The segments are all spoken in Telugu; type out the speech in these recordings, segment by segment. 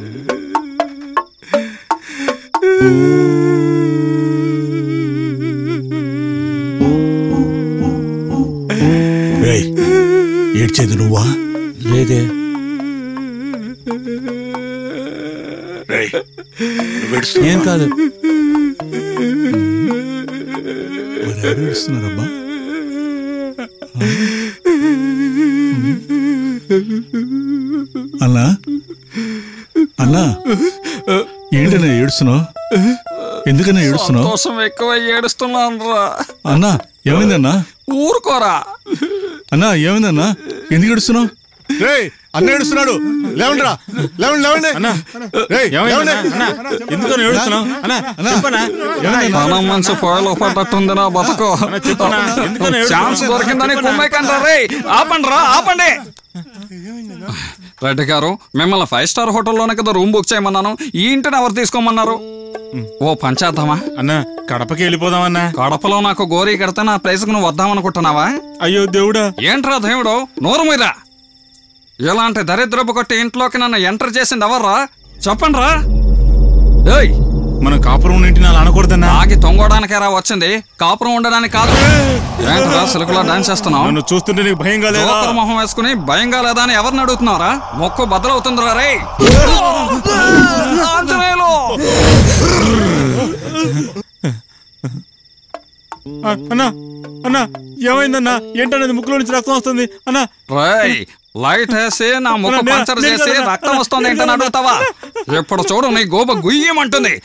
రేయ్ ఏడ్చేది నువ్వా లేదే రేయ్ నువ్వు ఏడుస్తున్నావా? ఏం కాదు మరి ఎవరు ఏడుస్తున్నారబ్బా అన్నా అన్నా ఏంటన్నా ఏడుస్తున్నావు ఎందుకన్నా ఏడుస్తున్నావు సంతోషం ఎక్కువ ఏడుస్తున్నాను రా అన్నా ఏమైందన్నా ఊరుకోరా అన్నా ఏమైందన్నా ఎందుకు ఏడుస్తున్నావు రేయ్ అన్న ఏడుస్తున్నాడు లేవండిరా లేవండి లేవండి అన్నా రేయ్ ఏమైంది లేవండి అన్నా? అన్నా, ఎందుకని ఏడుస్తున్నావు అన్నా అన్నా. చెప్పనా ఏమైందన్నా? మన మనసు పొయలో పడ్డట్టుంది నా బతకు చెప్పనా? ఎందుకని ఏడుస్తున్నావు? ఛాన్స్ దొరికిందని చెప్పనా? కుమ్మేకండి రే ఆపండి రా ఆపండి రెడ్డి గారు మిమ్మల్ని ఫైవ్ స్టార్ హోటల్లోనే కదా రూమ్ బుక్ చేయమన్నాను ఈ ఇంటిని ఎవరు తీసుకోమన్నారు ఓ పంచేద్దామా అన్నా కడపకి వెళ్ళిపోదామన్నా కడపలో నాకు గోరీ కడితే నా ప్లేస్కి నువ్వు వద్దామనుకుంటున్నావా అయ్యో దేవుడా ఏంట్రా దేవుడు నోరు మీరా ఇలాంటి దరిద్రపు కొట్టి ఇంట్లోకి నన్ను ఎంటర్ చేసింది ఎవర్రా చెప్పండి రా ఏయ్ మనం కాపురం ఉన్న ఇంటిని అలా అనకూడదన్నా ఆగి తొంగడానికి రా వచ్చింది కాపురం ఉండడానికి కాదు ఏంట్రా సిలుకులా డాన్స్ చేస్తున్నావు నన్ను చూస్తుంటే నీకు భయం కాలేదా జోకర్ మొహం వేసుకుని భయంగా లేదా అని ఎవరిని అడుగుతున్నారా మొక్కు బద్దలవుతుందిరా రే ఆంజనేయులు ఆ, అన్నా అన్నా ఏమైందన్నా ఏంటనేది ముక్కులో నుంచి రక్తం వస్తుంది అన్నా రేయ్ లైట్ వేసి నా ముక్కు నేను- పంచర్ నేను చేసి కదా. రక్తం వస్తుంది ఏంటని అడుగుతావా ఇప్పుడు చూడు నీ గోబ గుయ్యమంటుంది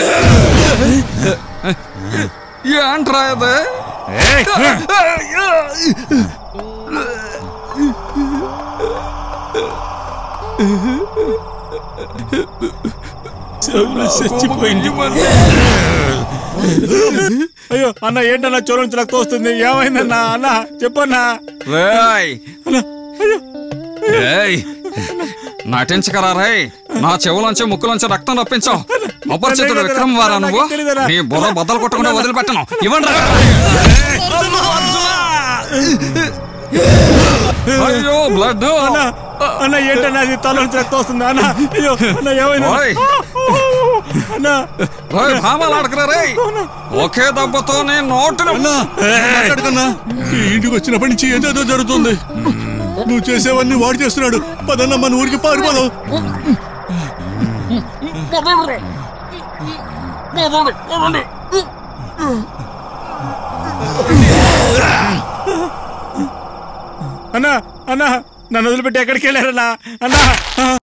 ఏంట్రా ఇది ఏయ్, అయ్యో అన్న ఏంటన్నా చోరు నుంచి రక్తం వస్తుంది ఏమైందన్నా అన్నా చెప్పన్నా రేయ్ రేయ్ నటించకరా రేయ్ నా చెవులోంచి ముక్కులోంచి రక్తం రప్పించావు అపరిచితుడు విక్రమ్ వారా నువ్వు నీ బుర్ర బద్దలు కొట్టకుండా వదిలిపెట్టను ఇవ్వండి అయ్యో బ్లడ్ అన్నా అన్న ఏంటన్నా అది తల నుంచి రక్తం వస్తుంది అన్న అయ్యో అన్న ఏమైంది ఓయ్. అన్నా రేయ్ భామాలు ఆడకరా రేయ్ ఒకే దెబ్బతో నీ నోటిని అన్నా మాట్లాడకన్నా ఈ ఇంటికి వచ్చినప్పటి నుంచి ఏదేదో జరుగుతుంది నువ్వు చేసేవన్నీ వాడు చేస్తున్నాడు పదన్న మన ఊరికి పారిపోదాం అన్నా అన్నా నన్ను వదిలిపెట్టి ఎక్కడికి వెళ్ళారన్నా అన్నా